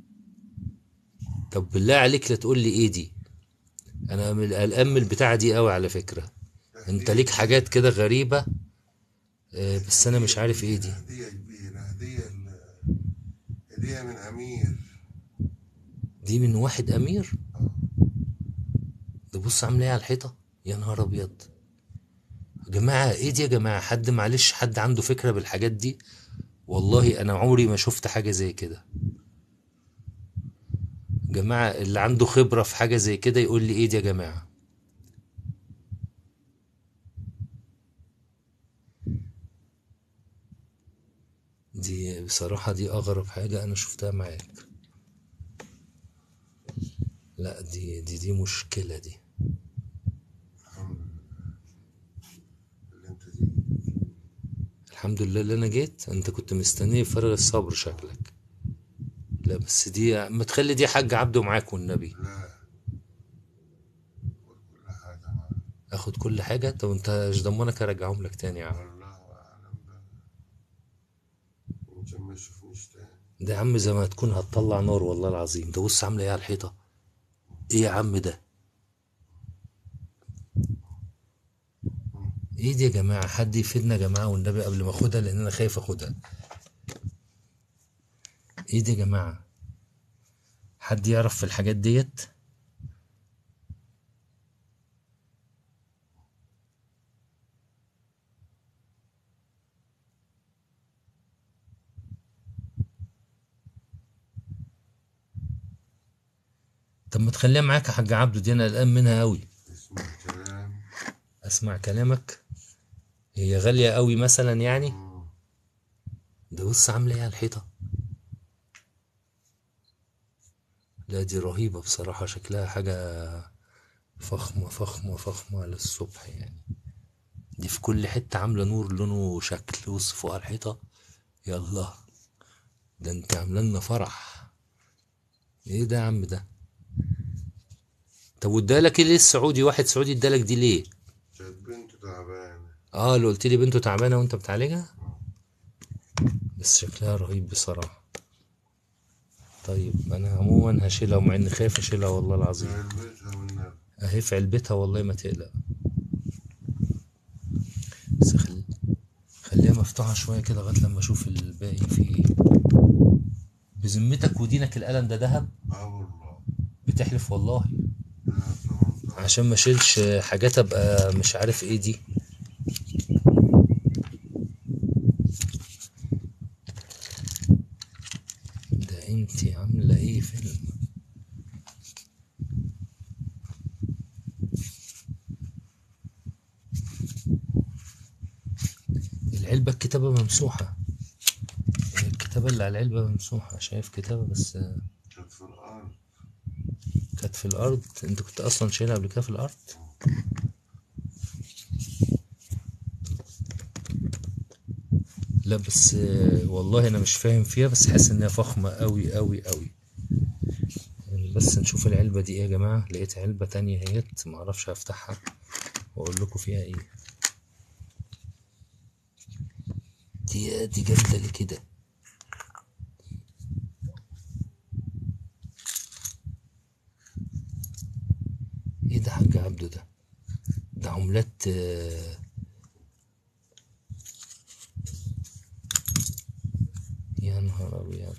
S1: طب بالله عليك لا تقول لي إيه دي أنا من- قلقان من البتاعة دي قوي على فكرة أنت ليك حاجات كده غريبة آه، بس أنا مش عارف إيه دي
S2: هدية كبيرة هدية ال- هدية من أمير
S1: دي من واحد أمير
S2: اه
S1: ده بص عاملة إيه على الحيطة يا نهار أبيض يا جماعة إيه دي يا جماعة حد معلش حد عنده فكرة بالحاجات دي والله أنا عمري ما شفت حاجة زي كده جماعة اللي عنده خبرة في حاجة زي كده يقول لي ايه دي يا جماعة دي بصراحة دي أغرب حاجة أنا شفتها معاك لا دي دي دي مشكلة دي
S2: الحمد لله اللي انت دي
S1: الحمد لله اللي أنا جيت أنت كنت مستنيه بفارغ الصبر شكلك لا بس دي ما تخلي دي حاج عبده معاك والنبي
S2: لا خد كل حاجة معاك
S1: اخد كل حاجة طب انت ايش ضمنك ارجعهم لك تاني يا عم
S2: والله أعلم بقى يمكن ما يشوفنيش تاني
S1: ده يا عم زي ما تكون هتطلع نار والله العظيم ده بص عامله ايه على الحيطه ايه يا عم ده ايه دي يا جماعه حد يفيدنا يا جماعه والنبي قبل ما اخدها لان انا خايف اخدها ايه دي يا جماعه حد يعرف في الحاجات ديت طب ما تخليها معاك يا حاج عبده دي انا قلقان منها قوي
S2: اسمع كلام
S1: اسمع كلامك هي غاليه قوي مثلا يعني
S2: مم.
S1: ده بص عامله ايه على الحيطه لا دي رهيبه بصراحه شكلها حاجه فخمه فخمه فخمه للصبح يعني دي في كل حته عامله نور لونه شكل بص فوق على الحيطه يلا ده انت عامله لنا فرح ايه ده يا عم ده طب وادالك ايه ليه السعودي واحد سعودي ادالك دي ليه
S2: كانت بنته تعبانة
S1: اه اللي قلت لي بنته تعبانه وانت بتعالجها بس شكلها رهيب بصراحه طيب انا عموما هشيلها ومع اني خايف اشيلها والله العظيم
S2: علبتها والنبي
S1: اهي في علبتها والله ما تقلق بس خل... خليها مفتوحه شويه كده لغايه لما اشوف الباقي فيه ايه بذمتك ودينك القلم ده ذهب
S2: اه والله
S1: بتحلف والله
S2: ده 18
S1: عشان ما اشيلش حاجات ابقى مش عارف ايه دي ده انتي عاملة ايه فيلم العلبة الكتابة ممسوحة الكتابة اللي على العلبة ممسوحة شايف كتابة بس
S2: كانت في الارض
S1: كانت في الأرض انت كنت أصلا شايلها قبل كده في الأرض لا بس آه، والله أنا مش فاهم فيها بس حاسس إنها فخمة أوي أوي أوي يعني بس نشوف العلبة دي إيه يا جماعة لقيت علبة تانية اهيت معرفش هفتحها وأقول لكم فيها إيه دي دي جامدة ليه كده ايه ده حاج عبده ده ده عملات آه، يا نهار ابيض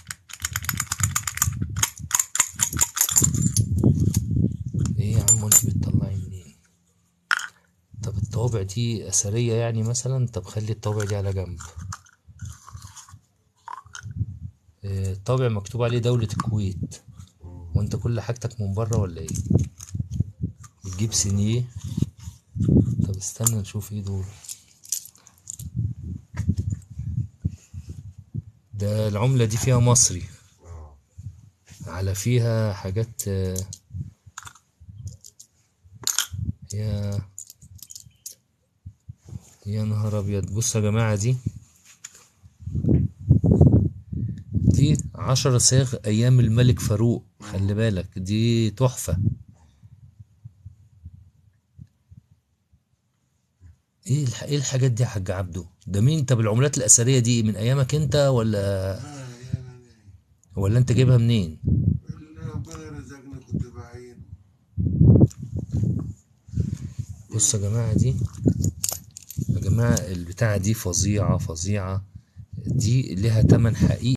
S1: ايه يا عم انت بتطلعي منين طب الطوابع دي اثريه يعني مثلا طب خلي الطوابع دي على جنب آه، الطابع مكتوب عليه دولة الكويت وانت كل حاجتك من بره ولا ايه بتجيب سينيه طب استنى نشوف ايه دول ده العملة دي فيها مصري
S2: اه
S1: على فيها حاجات آه، يا يا نهار ابيض بصوا يا جماعة دي دي عشر صاغ ايام الملك فاروق خلي بالك دي تحفة ايه الح... ايه الحاجات دي يا حاج عبده ده مين طب العملات الاثريه دي من ايامك انت ولا
S2: اه يا انا
S1: ولا انت جايبها منين
S2: اللي ربنا رزقني كنت بعينه
S1: بصوا يا جماعه دي يا جماعه البتاعه دي فظيعه فظيعه دي لها تمن حقيقي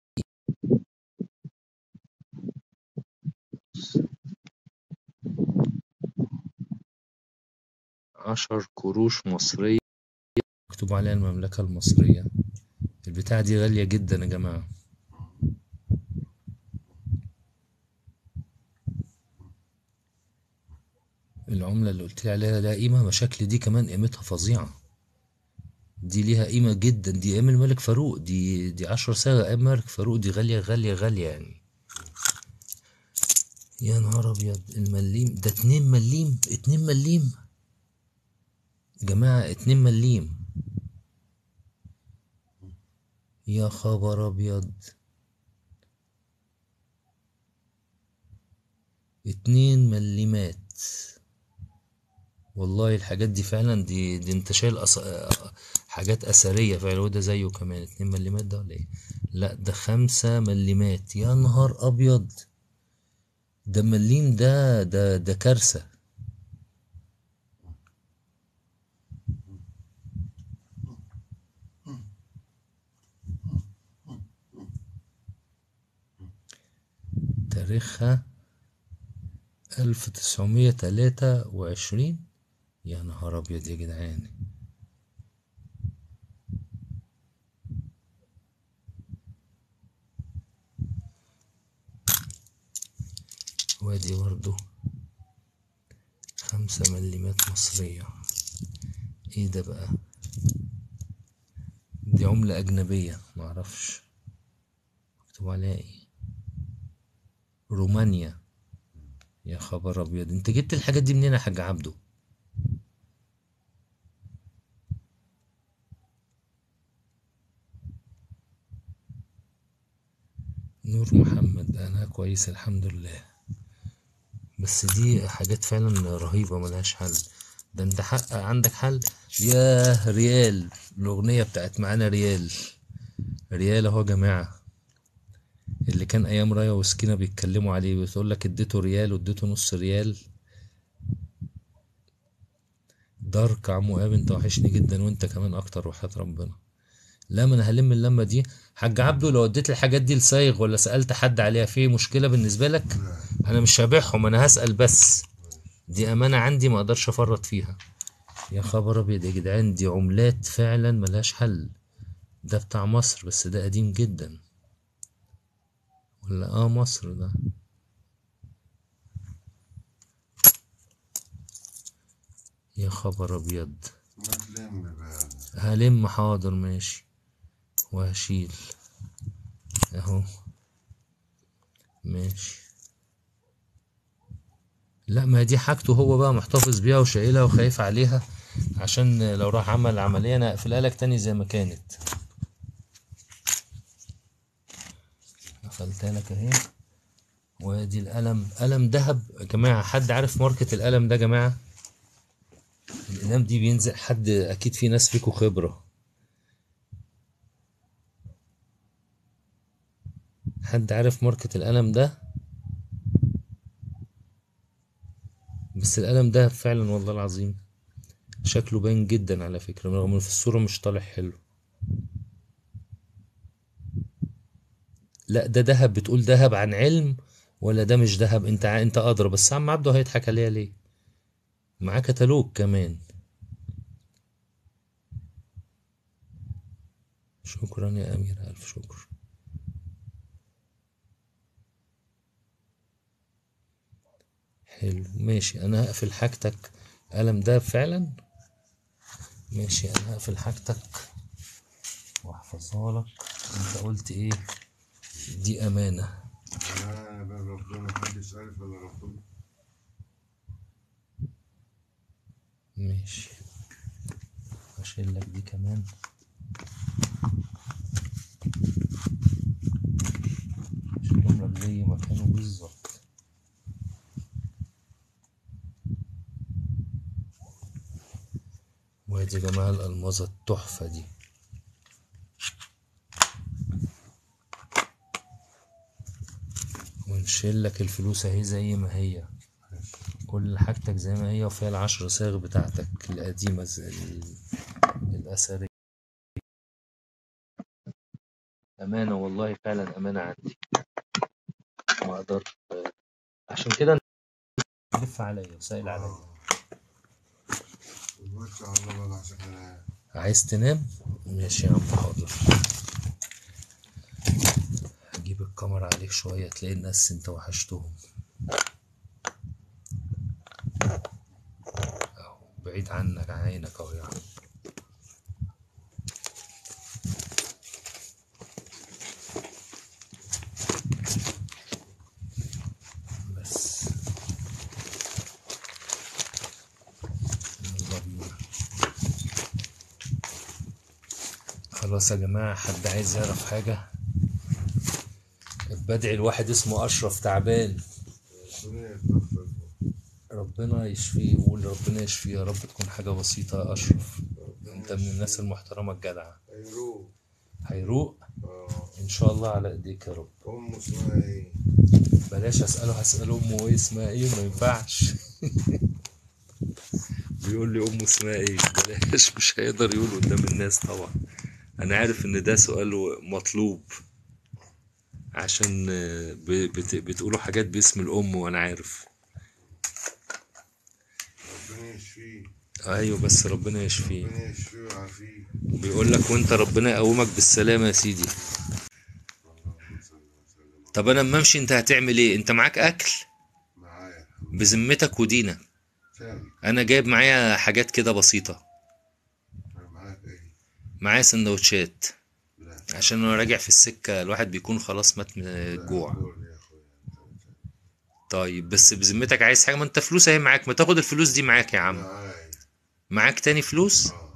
S1: عشر قروش مصرية مكتوب عليها المملكة المصرية البتاعة دي غالية جدا يا جماعة العملة اللي قلت لي عليها لها قيمة مشاكل دي كمان قيمتها فظيعة دي ليها قيمة جدا دي أيام الملك فاروق دي دي عشر سنة أيام الملك فاروق دي غالية غالية غالية يعني يا نهار أبيض المليم ده اتنين مليم اتنين مليم جماعة اتنين مليم يا خبر أبيض اتنين مليمات والله الحاجات دي فعلا دي, دي انت شايل أص... حاجات أثرية فعلا وده زيه كمان اتنين مليمات ده ولا ايه لا ده خمسة مليمات يا نهار أبيض ده مليم ده ده ده كارثة تاريخها ألف تسعمية تلاتة وعشرين يا نهار أبيض يا جدعان وادي برضو خمسة مليمات مصرية ايه ده بقى دي عملة أجنبية معرفش مكتوب عليها ايه رومانيا يا خبر ابيض انت جبت الحاجات دي منين يا حاج عبده نور محمد انا كويس الحمد لله بس دي حاجات فعلا رهيبة ملهاش حل ده انت حق عندك حل يا ريال الاغنية بتاعت معانا ريال ريال اهو يا جماعة اللي كان ايام رايا وسكينة بيتكلموا عليه بتقول لك اديته ريال واديته نص ريال دارك عمو ايهاب انت وحشني جدا وانت كمان اكتر وحياة ربنا لا ما انا هلم اللمه دي حاج عبده لو اديت الحاجات دي لصايغ ولا سالت حد عليها في مشكله بالنسبه لك
S2: لا
S1: انا مش هبيعهم انا هسال بس دي امانه عندي ما اقدرش افرط فيها يا خبر ابيض يا جدعان دي عملات فعلا ملهاش حل ده بتاع مصر بس ده قديم جدا ولا اه مصر ده يا خبر ابيض
S2: ما تلم بقى
S1: هلم حاضر ماشي وهشيل اهو ماشي لا ما دي حاجته هو بقى محتفظ بيها وشايلها وخايف عليها عشان لو راح عمل عملية انا اقفلها لك تاني زي ما كانت قفلتها لك اهي وادي القلم قلم دهب يا جماعة حد عارف ماركة القلم ده يا جماعة الأقلام دي بينزل حد أكيد في ناس فيكو خبرة حد عارف ماركة القلم ده بس القلم ده فعلا والله العظيم شكله باين جدا على فكرة رغم انه في الصورة مش طالع حلو لا ده دهب بتقول دهب عن علم ولا ده مش دهب انت ع- انت ادرى بس عم عبده هيضحك عليها ليه معاه كتالوج كمان شكرا يا أمير ألف شكر حلو ماشي أنا هقفل حاجتك قلم ده فعلا ماشي أنا هقفل حاجتك وأحفظها لك أنت قلت إيه دي أمانة
S2: لا بقى ربنا محدش عارف ولا ربنا
S1: ماشي هشيل لك دي كمان شيلهم لك زي ما كانوا بالظبط وادي يا جماعة الألمظة التحفة دي ونشيل لك الفلوس اهي زي ما هي كل حاجتك زي ما هي وفيها العشر صاغ بتاعتك القديمة زي ال- الأثرية أمانة والله فعلا أمانة عندي ما أقدر عشان كده أنت بتلف عليا وسائل عليا
S2: وبص على الله بقى عشان انا
S1: عايز تنام ماشي يا عم حاضر هجيب الكاميرا عليك شوية تلاقي الناس انت وحشتهم اهو بعيد عنك عن عينك اهو يا عم بس يلا بينا خلاص يا جماعة حد عايز يعرف حاجة بدعي الواحد اسمه أشرف تعبان
S2: ربنا يتوفق
S1: ربنا يشفيه قول ربنا يشفيه يا رب تكون حاجة بسيطة يا أشرف أنت من الناس المحترمة الجدعة
S2: هيروح
S1: هيروق
S2: اه
S1: إن شاء الله على إيديك يا رب
S2: امه اسمها ايه؟
S1: بلاش أسأله هسأل أمه إيه اسمها إيه ما ينفعش بيقول لي أمه اسمها إيه بلاش مش هيقدر يقول قدام الناس طبعا أنا عارف إن ده سؤال مطلوب عشان آه، ب- بت- بتقولوا حاجات باسم الأم وأنا عارف
S2: ربنا يشفيه
S1: أيوه بس ربنا يشفيه
S2: ربنا يشفيه ويعافيه
S1: بيقول لك وانت ربنا يقومك بالسلامة يا سيدي
S2: اللهم صل وسلم
S1: طب انا اما امشي انت هتعمل ايه انت معاك اكل
S2: معايا
S1: بذمتك ودينك
S2: سامي
S1: انا جايب معايا حاجات كده بسيطة
S2: انا معاك ايه؟
S1: معايا سندوتشات
S2: لا
S1: عشان انا راجع في السكة الواحد بيكون خلاص مات من الجوع
S2: قول يا اخويا
S1: طيب بس بذمتك عايز حاجة ما انت فلوس اهي معاك ما تاخد الفلوس دي معاك يا عم
S2: معايا
S1: معاك تاني فلوس
S2: اه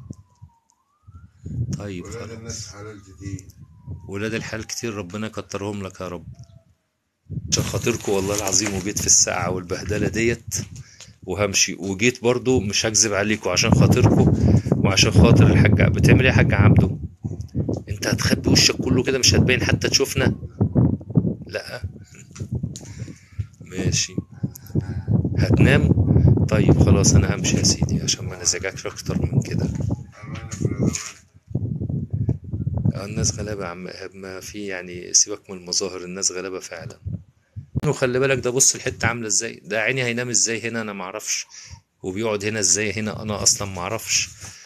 S1: طيب
S2: ولاد الناس
S1: خلاص
S2: حلال كتير
S1: ولاد الحال كتير ربنا يكترهم لك يا رب عشان خاطركم والله العظيم وجيت في الساعة والبهدلة ديت وهمشي وجيت برضو مش هكذب عليكم عشان خاطركم وعشان خاطر الحاج بتعمل ايه يا حاج عبده انت هتخبي وشك كله كده مش هتبين حتى تشوفنا لا ماشي هتنام طيب خلاص انا همشي يا سيدي عشان ما نزعجكش اكتر من كده
S2: امانه في الأول.
S1: الناس غلابة يا عم إيهاب ما في يعني سيبك من المظاهر الناس غلابة فعلا وخلي بالك ده بص الحتة عاملة ازاي ده عيني هينام ازاي هنا انا معرفش وبيقعد هنا ازاي هنا انا اصلا معرفش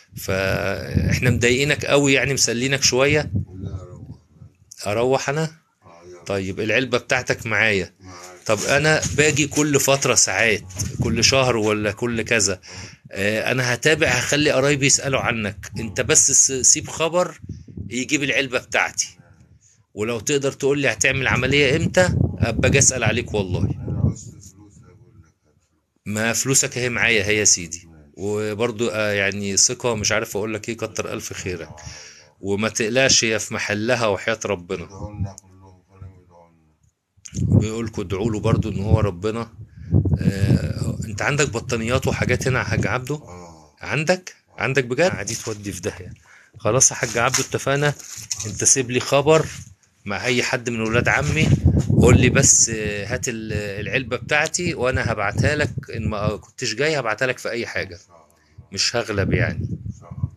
S1: فاحنا مضايقينك قوي يعني مسلينك شوية
S2: لا روح
S1: اروح انا
S2: اه يلا
S1: طيب العلبة بتاعتك معايا
S2: معاك
S1: طب انا باجي كل فترة ساعات كل شهر ولا كل كذا آه، انا هتابع هخلي قرايبي يسألوا عنك انت بس س- سيب خبر يجيب العلبة بتاعتي ولو تقدر تقول لي هتعمل عملية امتى ابقى أجي اسأل عليك والله
S2: انا عوزت فلوس اقول لك هات فلوس.
S1: ما فلوسك اهي معايا هي يا سيدي وبرضو آه، يعني ثقة مش عارف اقول لك ايه كتر الف خيرك وما تقلقش هي في محلها وحياة ربنا
S2: ادعوا لنا كلهم كانوا يدعوا لنا
S1: بيقولكوا ادعوا له برضو ان هو ربنا آه، انت عندك بطانيات وحاجات هنا يا حاج عبده
S2: اه
S1: عندك عندك بجد عادي تودي في داهيه خلاص يا حاج عبده اتفقنا انت سيب لي خبر مع اي حد من ولاد عمي قول لي بس آه، هات ال- العلبه بتاعتي وانا هبعتها لك ان ما كنتش جاي هبعتها لك في اي حاجه
S2: ان شاء الله
S1: مش هغلب يعني
S2: ان شاء الله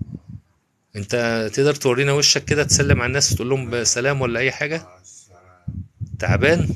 S1: انت تقدر تورينا وشك كده تسلم على الناس وتقول لهم سلام ولا اي حاجه
S2: مع السلامه
S1: تعبان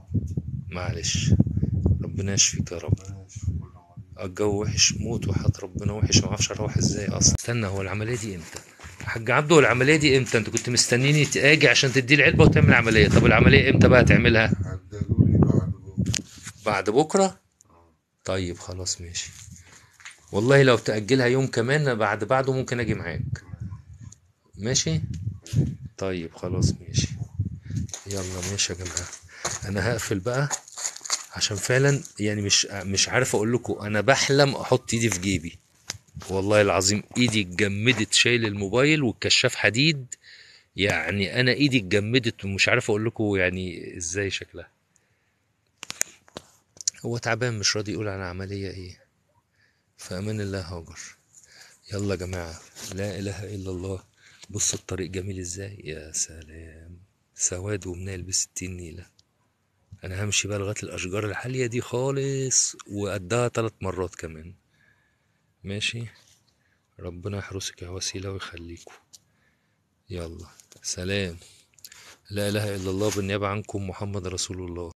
S1: معلش ربنا يشفيك يا رب
S2: ربنا يشفي كل مريض
S1: الجو وحش موت وحياة ربنا وحش ما اعرفش اروح ازاي اصلا استنى هو العمليه دي امتى حاج عبده هو العمليه دي امتى انت كنت مستنيني اجي عشان تدي العلبه وتعمل عمليه طب العمليه امتى بقى تعملها
S2: حددوا لي بعد بكره
S1: بعد بكره طيب خلاص ماشي والله لو تاجلها يوم كمان بعد بعده ممكن اجي معاك ماشي طيب خلاص ماشي يلا ماشي يا جماعه انا هقفل بقى عشان فعلا يعني مش مش عارف اقول لكم انا بحلم احط ايدي في جيبي والله العظيم ايدي اتجمدت شايل الموبايل والكشاف حديد يعني انا ايدي اتجمدت ومش عارف اقول لكم يعني ازاي شكلها هو تعبان مش راضي يقول على عملية ايه فامان الله هاجر يلا يا جماعة لا اله الا الله بص الطريق جميل ازاي يا سلام سواد ومنال بستين نيلة انا همشي بقى لغاية الاشجار العالية دي خالص وقدها تلات مرات كمان ماشي ربنا يحرسك يا وسيلة ويخليكم يلا سلام لا اله الا الله بالنيابة عنكم محمد رسول الله